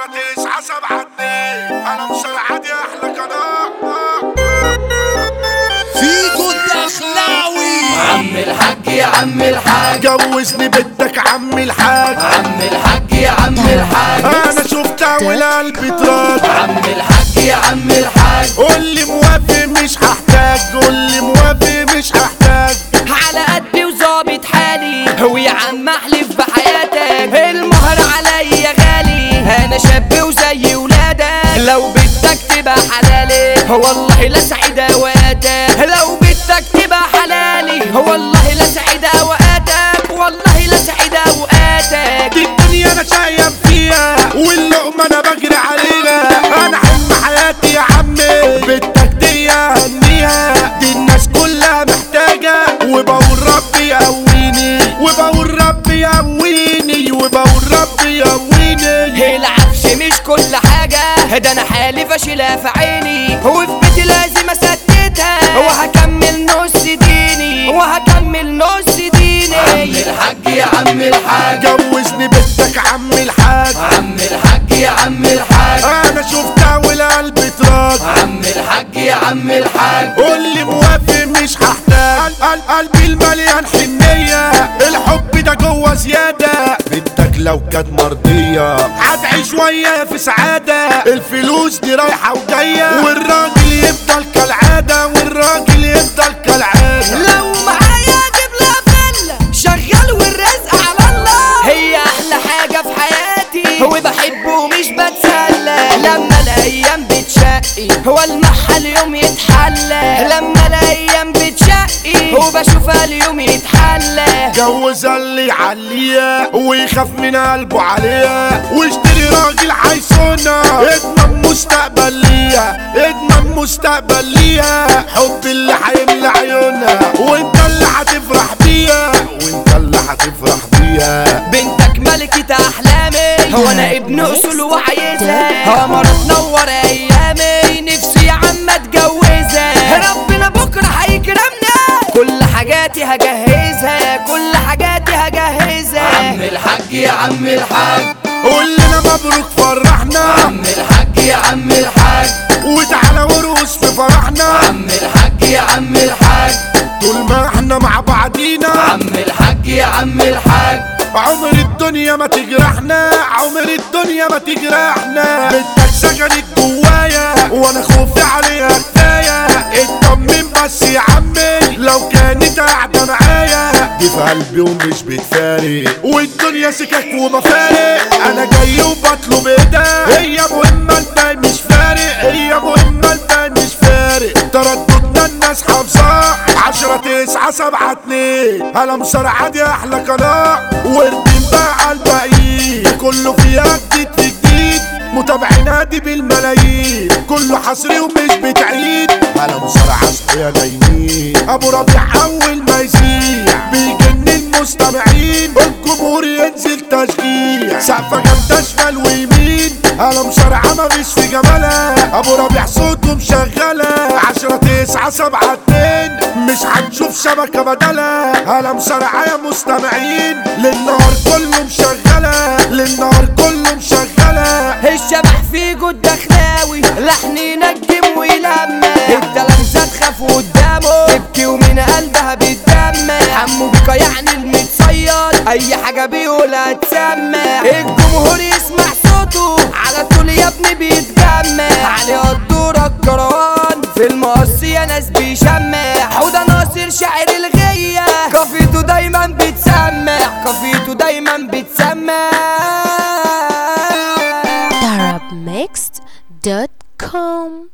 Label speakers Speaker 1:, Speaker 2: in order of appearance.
Speaker 1: تسعة سبعة اتنين انا مسرعة دي احلى قناة
Speaker 2: فيكو الدخلاوي
Speaker 3: عم الحاج يا عم الحاج
Speaker 1: جوزني بنتك عم الحاج
Speaker 3: عم الحاج يا عم الحاج
Speaker 1: انا شفتها والقلب اترد
Speaker 3: عم الحاج يا عم الحاج
Speaker 1: قول لي موافق مش هحتاج قول لي موافق مش هحتاج
Speaker 4: على قدي وظابط حالي هو يا عم احلف بحياتك المهر عليا غالي انا شاب وزي ولادك لو بدك تبقى حلالي والله لا سعيد اوقاتك لو بدك تبقى حلالي والله لا سعيد اوقاتك والله لا سعيد اوقاتك
Speaker 1: دي الدنيا انا شايف فيها واللقمة انا بجري عليها انا حلم حياتي يا عمي بنتك دي هنيها دي الناس كلها محتاجة وبقول ربي يقويني وبقول ربي يقويني وبقول ربي يقويني
Speaker 4: العفش مش كل حاجة ده انا حالي فاشلة في عيني وفي بيتي لازم اسددها وهكمل نص ديني وهكمل نص
Speaker 3: عم
Speaker 4: ديني
Speaker 3: الحاج يا عم الحاج
Speaker 1: جوزني بنتك عم الحاج
Speaker 3: عم الحاج يا عم الحاج
Speaker 1: انا شفتها والقلب اترد
Speaker 3: عم الحاج يا عم الحاج
Speaker 1: قول لي موافق مش هحتاج قل- قلبي المليان حنية الحب ده جوه زيادة بنتك لو كانت مرضية هتعيش شوية في سعادة الفلوس دي رايحة وجاية والراجل يفضل كالعادة والراجل يفضل كالعادة
Speaker 4: لو معايا اجيب لها فلة شغال والرزق على الله هي احلى حاجة في حياتي هو بحبه ومش بتسلى لما الايام بتشقي هو المحل اليوم يتحلى لما الايام بتشقي وبشوفها اليوم يتحلى
Speaker 1: جوز اللي يعليها ويخاف من قلبه عليها واشتري راجل حيصونها اضمن مستقبل ليها اضمن مستقبل ليها حب اللي هيملى عيونها وانت اللي هتفرح بيها وانت اللي هتفرح بيها
Speaker 4: بنتك ملكة أحلامي هو أنا ابن أصول وعايزها قمر تنور أيامي نفسي يا عم أتجوزها ربنا بكرة هيكرمنا كل حاجاتي هجهزها كل حاجاتي هجهزها
Speaker 3: عم الحاج يا عم الحاج
Speaker 1: قول لنا مبروك فرحنا
Speaker 3: عم الحاج يا عم الحاج
Speaker 1: وتعالى ورقص في فرحنا
Speaker 3: عم الحاج يا عم الحاج
Speaker 1: طول ما احنا مع بعضينا
Speaker 3: عم الحاج يا عم الحاج
Speaker 1: عمر الدنيا ما تجرحنا عمر الدنيا ما تجرحنا بنتك سكنت جوايا وانا خوفي عليها كفايه اطمن بس يا عمي لو كانت قاعده معايا دي في قلبي ومش بتفارق والدنيا سكك ومفارق انا جاي وبطلب ايدها هي مهمه الباقي مش فارق هي مهمه الباقي مش فارق ترددنا الناس حافظاه عشرة تسعة سبعة اتنين هلا مسرعة دي أحلى قناة واردين بقى على الباقيين كله فيها جديد في جديد متابعين هادي بالملايين كله حصري ومش بتعيد هلا مسرعة صحية نايمين أبو ربيع أول ما يزيع بيجن المستمعين الجمهور ينزل تشجيع سقفة جامدة شمال ويمين هلا مسرعة مفيش في جمالها أبو ربيع صوته مشغلة عشرة تسعة سبعة اتنين مش هنشوف شبكة بدلها هلا مسرعة يا مستمعين للنهار كله مشغلة للنهار كله مشغلة
Speaker 4: الشبح في جود دخلاوي لحن ينجم ويلمع التلامذة تخاف قدامه تبكي ومن قلبها بتدمع حمو بيكا يعني المتصيد اي حاجة بيقولها تسمع الجمهور يسمع صوته على طول يا ابني بيتجمع علي قدورة الكروان في المقص يا ناس بيشمع حوده ناصر شاعر الغية كافيته دايما بتسمع كافيته دايما بتسمع
Speaker 5: Arab Mixed dot